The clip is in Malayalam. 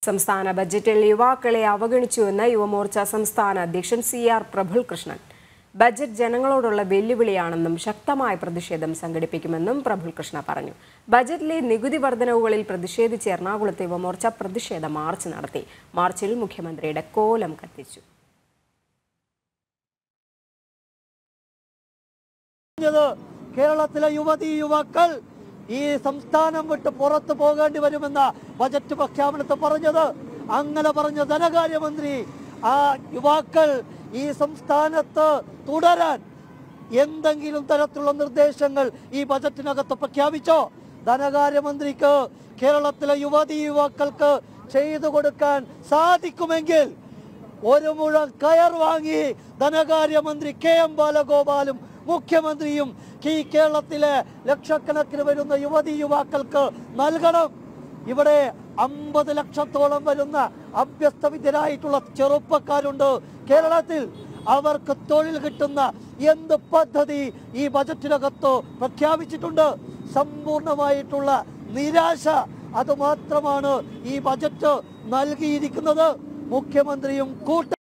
സംസ്ഥാന ബജറ്റിൽ യുവാക്കളെ അവഗണിച്ചുവെന്ന് യുവമോർച്ച സംസ്ഥാന അധ്യക്ഷൻ സി ആർ പ്രഫുൽകൃഷ്ണൻ ബജറ്റ് ജനങ്ങളോടുള്ള വെല്ലുവിളിയാണെന്നും ശക്തമായ പ്രതിഷേധം സംഘടിപ്പിക്കുമെന്നും പ്രഫുൽകൃഷ്ണ പറഞ്ഞു ബജറ്റിലെ നികുതി വർധനവുകളിൽ പ്രതിഷേധിച്ച് എറണാകുളത്ത് യുവമോർച്ച പ്രതിഷേധ മാർച്ച് നടത്തി മാർച്ചിൽ മുഖ്യമന്ത്രിയുടെ കോലം കത്തിച്ചു പറഞ്ഞത് കേരളത്തിലെ യുവതി യുവാക്കൾ ഈ സംസ്ഥാനം വിട്ട് പുറത്തു പോകേണ്ടി വരുമെന്ന ബജറ്റ് പ്രഖ്യാപനത്തിൽ പറഞ്ഞത് അങ്ങനെ പറഞ്ഞ ധനകാര്യമന്ത്രി ആ യുവാക്കൾ ഈ സംസ്ഥാനത്ത് തുടരാൻ എന്തെങ്കിലും തരത്തിലുള്ള നിർദ്ദേശങ്ങൾ ഈ ബജറ്റിനകത്ത് പ്രഖ്യാപിച്ചോ ധനകാര്യമന്ത്രിക്ക് കേരളത്തിലെ യുവതി യുവാക്കൾക്ക് ചെയ്തു കൊടുക്കാൻ സാധിക്കുമെങ്കിൽ ഒരു മുഴം കയർ വാങ്ങി ധനകാര്യമന്ത്രി കെ എം ബാലഗോപാലും മുഖ്യമന്ത്രിയും ഈ കേരളത്തിലെ ലക്ഷക്കണക്കിന് വരുന്ന യുവതി യുവാക്കൾക്ക് നൽകണം ഇവിടെ അമ്പത് ലക്ഷത്തോളം വരുന്ന അഭ്യസ്തവിദ്യരായിട്ടുള്ള ചെറുപ്പക്കാരുണ്ട് കേരളത്തിൽ അവർക്ക് തൊഴിൽ കിട്ടുന്ന എന്ത് പദ്ധതി ഈ ബജറ്റിനകത്ത് പ്രഖ്യാപിച്ചിട്ടുണ്ട് സമ്പൂർണമായിട്ടുള്ള നിരാശ അത് മാത്രമാണ് ഈ ബജറ്റ് നൽകിയിരിക്കുന്നത് മുഖ്യമന്ത്രിയും കൂട്ട